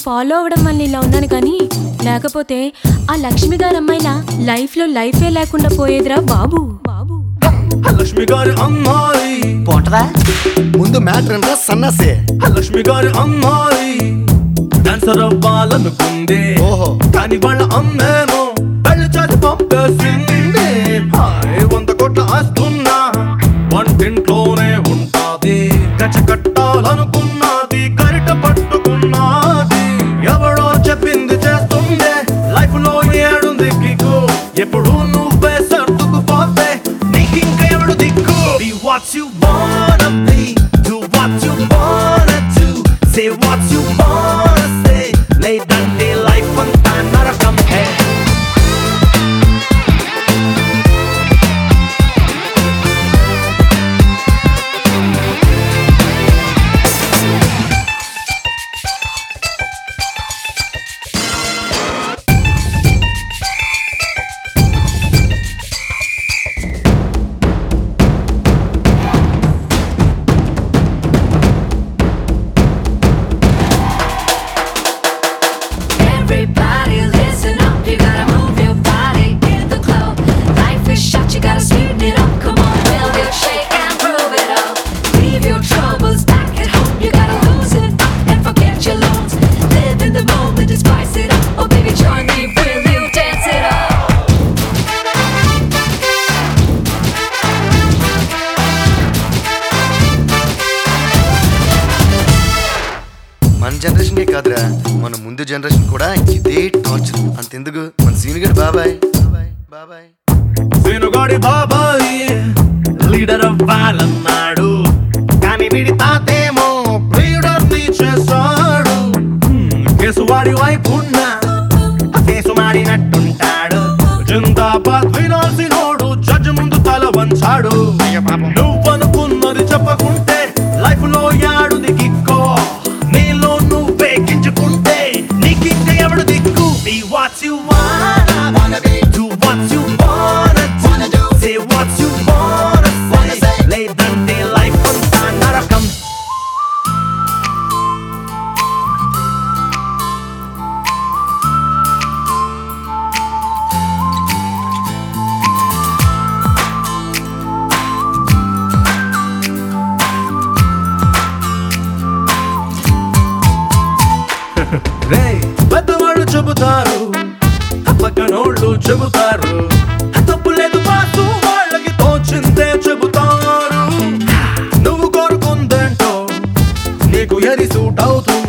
Follow అవ్వడం వల్ల ఇలా ఉన్నాను కానీ లేకపోతే ఆ లక్ష్మి గారి అమ్మాయిలా లైఫ్ లో లైఫే లేకుండా పోయేదిరా బాబు బాబు లక్ష్మి గారి అమ్మాయి పోంటదా ముందు మ్యాటర్ అంతా సన్నసే లక్ష్మి గారి అమ్మాయి డాన్సర్ అవ్వాలనుకుంది ఓహో. కానీ వాళ్ళ అమ్మేమో పెళ్లి చేసి పంపేసింది హాయ్ వంద కోట్ల ఆస్తున్నా వంటింట్లోనే ఉంటాది గచ్చ కట్టాలనుకున్నది గరిట పట్టుకున్నది ఎవడో చెప్పింది చేస్తుందే లైఫ్ లో ఏడుంది కిక్కు ఎప్పుడు నువ్వే సర్దుకుపోతే నీకింక ఎవడు దిక్కు Be what you wanna be Do what you wanna do Say what you wanna say లేదంటే లైఫ్ అంతా నరకం hey Everybody listen up, you gotta move your body in the club. Life is short, you gotta sweeten it up. Come on, build your shake and prove it up. Leave your troubles back at home, you gotta lose it up and forget your loans. Live in the moment and spice it up. Oh baby, join me, will you dance it up? మన generation కాదురా మన ముందు generation కూడా ఇదే torture అంతెందుకు మన senior బాబాయ్ బాబాయ్ బాబాయ్ సీనుగాడి బాబాయ్ లీడర్ అవ్వాలన్నాడు కానీ వీడి తాతేమో లీడర్ ని చేశాడు హ్మ్, కేసు వాడి వైపు ఉన్న కేసు మాడినట్టుంటాడు జిందాబాద్ వినాల్సినోడు జడ్జి ముందు తల వంచాడు నువ్వనుకున్నది చెప్పకుంటే లైఫ్ లో యాడుది కిక్కో నీలో నువ్వే గింజుకుంటే నీకింక ఎవడు దిక్కు Be what you wanna be Do what you wanna do Say what you wanna say లేదంటే లైఫ్ అంతా నరకం రే పెద్దవాళ్ళు చెబుతారు పక్కనోళ్ళు చెబుతారు తప్పు లేదు మాకు వాళ్ళకి తోచిందే చెబుతారు నువ్వు కోరుకుందేంటో నీకు ఎరి సూట్ అవుతుంది